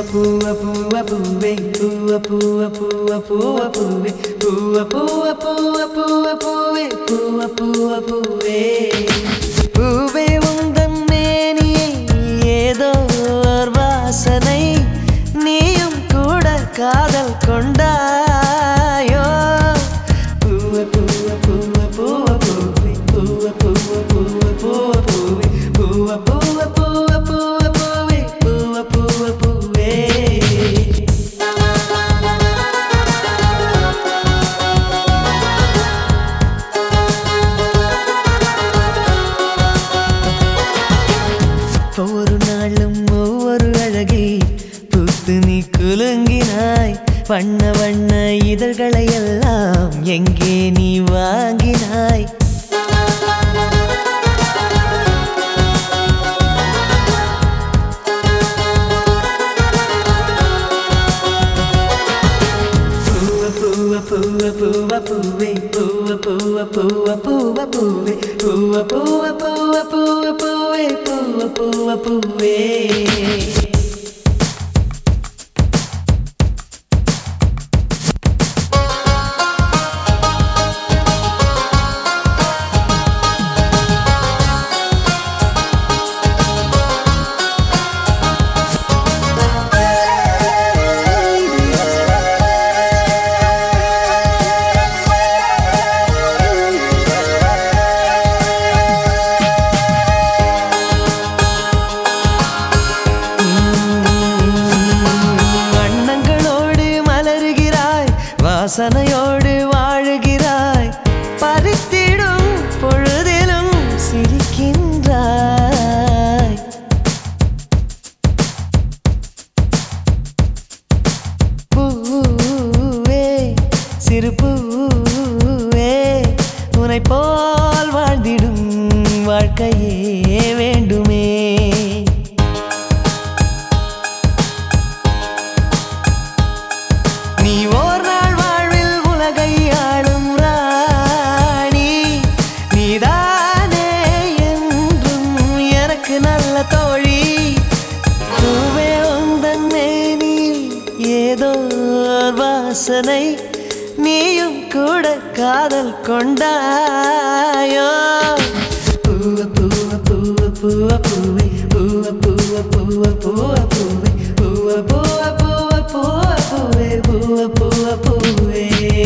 பூவ பூவ பூவே பூவ பூவ பூவ பூவ பூவே பூவ பூவ பூவ பூவ பூவே பூவ பூவ பூவே பூவே உந்தன் மேனியை ஏதோ ஓர் வாசனை நீயும் கூட காதல் கொண்டாயோ பூவ பூவ பூவ பூவ பூவே பூவ பூவ பூவ பூவ பூவே பூவ பூவ பூவ பூவ பூவே பூவ பூவ பூவே ஒவ்வொரு நாளும் ஒவ்வொரு அழகில் பூத்து நீ குலுங்கினாய் வண்ண வண்ண இதழ்களை எல்லாம் எங்கே நீ வாங்கினாய் பூவ பூவ பூவ பூவ பூவே பூவ பூவ பூவ பூவ பூவே பூவ பூவ பூவ பூவ பூவே பூவ பூவ பூவே வண்ணங்களோடு மலருகிறாய் வாசனையோடு வாழுகிறாய் பறித்திடும் பொழுதிலும் சிரிக்கின்றாய் பூவே சிறு பூவே உனை போல் வாழ்ந்திடும் வாழ்க்கையே வேண்டுமே நீ ஓர் நாள் வாழ்வில் உலகை ஆளும் ராணி நீதானே என்றும் எனக்கு நல்ல தோழி பூவே உந்தன் மேனில் ஏதோ ஓர் வாசனை நீயும் கூட காதல் கொண்டாயோ பூவ பூவ பூவ பூவ பூவே பூவ பூவ பூவ பூவ பூவே பூவ பூவ பூவ பூவ பூவே பூவ பூவ பூவே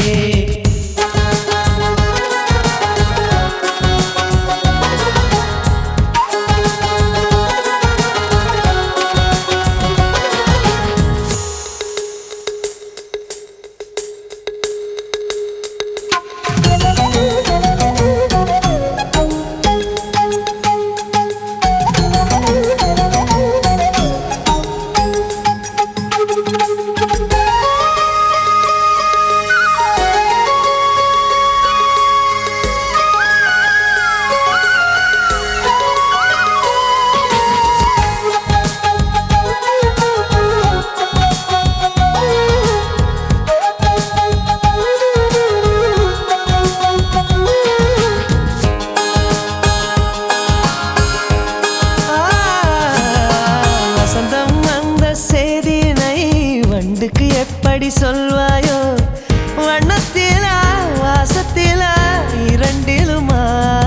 வசந்தம் அந்த செய்தினை வண்டுக்கு எப்படி சொல்வாயோ வண்ணத்திலா வாசத்திலா இரண்டிலுமா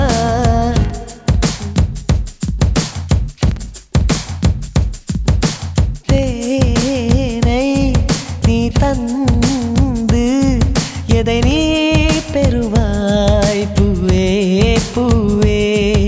தேனை நீ தந்து எதை நீ பெறுவாய் பூவே பூவே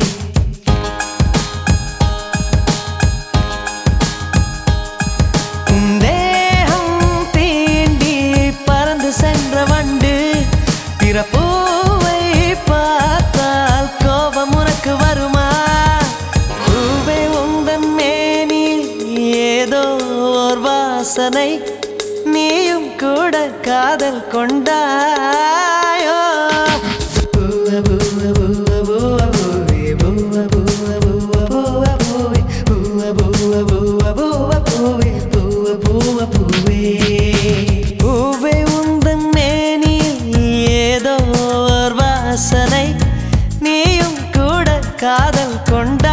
தேகம் தீண்டி பறந்து சென்ற வண்டு பிறப்பூவை பார்த்தால் கோபம் உனக்கு வருமா பூவே உந்தன் மேனில் ஏதோ ஓர் வாசனை நீயும் கூட காதல் கொண்டாயோ பூவ பூவ பூவ பூவ பூவே பூவ பூவ பூவ பூவ பூவே பூவ பூவ பூவ பூவ பூவே பூவ பூவ பூவே பூவே உந்தன் மேனில் ஏதோ ஓர் வாசனை நீயும் கூட காதல் கொண்ட